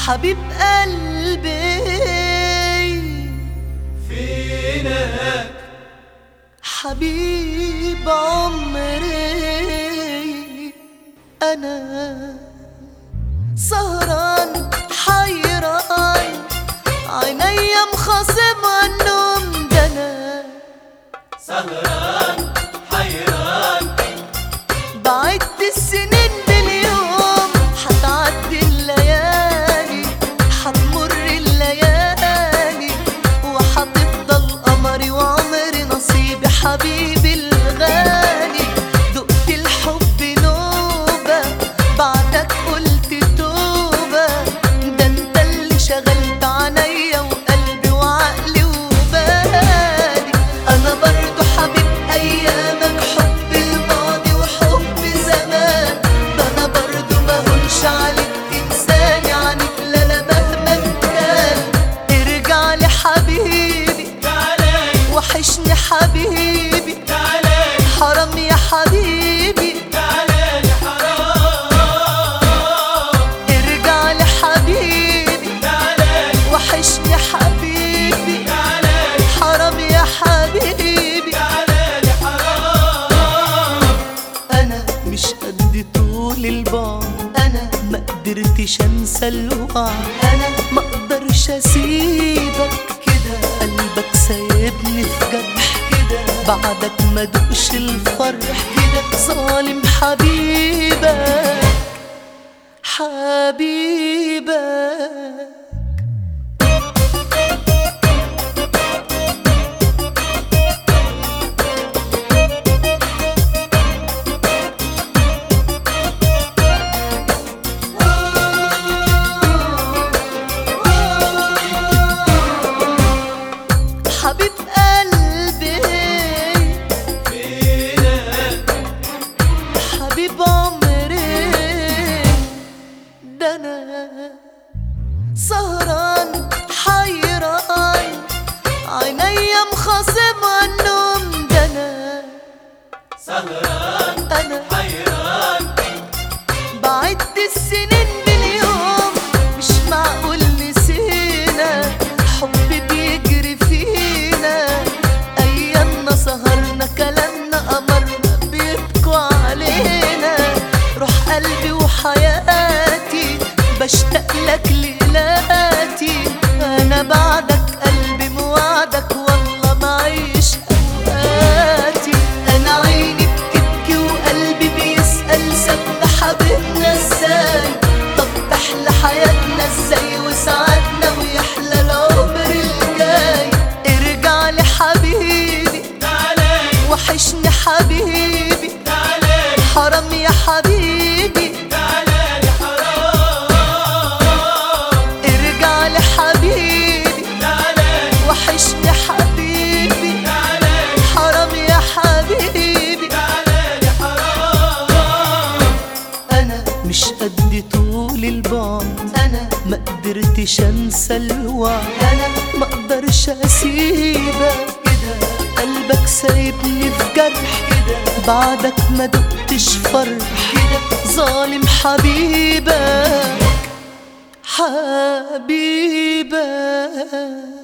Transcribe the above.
حبيب قلبي فينك حبيب عمري أنا سهران حيران عينيا مخاصمة النوم ده أنا سهران حيران بعدت السنين باليوم حتعدي الليالي حتمر الليالي وحتفضل قمري وعمري نصيبي حبيبي الغالي دقت الحب نوبة بعدك قلت توبة ده انت اللي شغلت عينيا وقلبي وعقلي وبالي انا برضو حبيب ايامك حب الماضي وحب زمان ده انا برضو ما هنش عليك تنساني عنك لا لا مهما كان ارجع لي حبيبي تعالي وحشني حبيبي تعالي حرام يا حبيبي تعالي حرام ارجع لي حبيبي تعالي وحشني حبيبي تعالي حرام يا حبيبي تعالي حرام انا مش قد طول البعد انا ما قدرتش انسى الوعد انا ما اقدرش اسيبك كده قلبك سايبني في جرح كده بعدك ما دوقش الفرح كده ظالم حبيبك حبيبك حبيب قلبي فينك حبيب عمري ده انا سهران حيران عينيا مخاصمة النوم ده انا سهران انا حيران بعد السنين باليوم مش معقول نسينا حب بيجري فينا ايامنا سهرنا كلامنا قمرنا بيبكوا علينا روح قلبي وحياتي بشتاق لك ليلاتي انا بعدك قلبي موعدك والله معيش اوقاتي انا عيني بتبكي وقلبي بيسأل سابنا حبيبنا ازاي طب تحلى حياتنا ازاي وسعادنا ويحلى العمر الجاي ارجع لي حبيبي تعالي وحشني حبيبي تعالي حرام يا حبيبي تعالي حرام ارجع لي حبيبي تعالي وحشني حبيبي تعالي حرام يا حبيبي تعالي حرام انا مش قد طول البعد انا ما قدرتش انسى الوعد انا ما اقدرش اسيبك كده قلبك سايبني في جرح كده بعدك ما دقتش فرح كده ظالم حبيبك حبيبك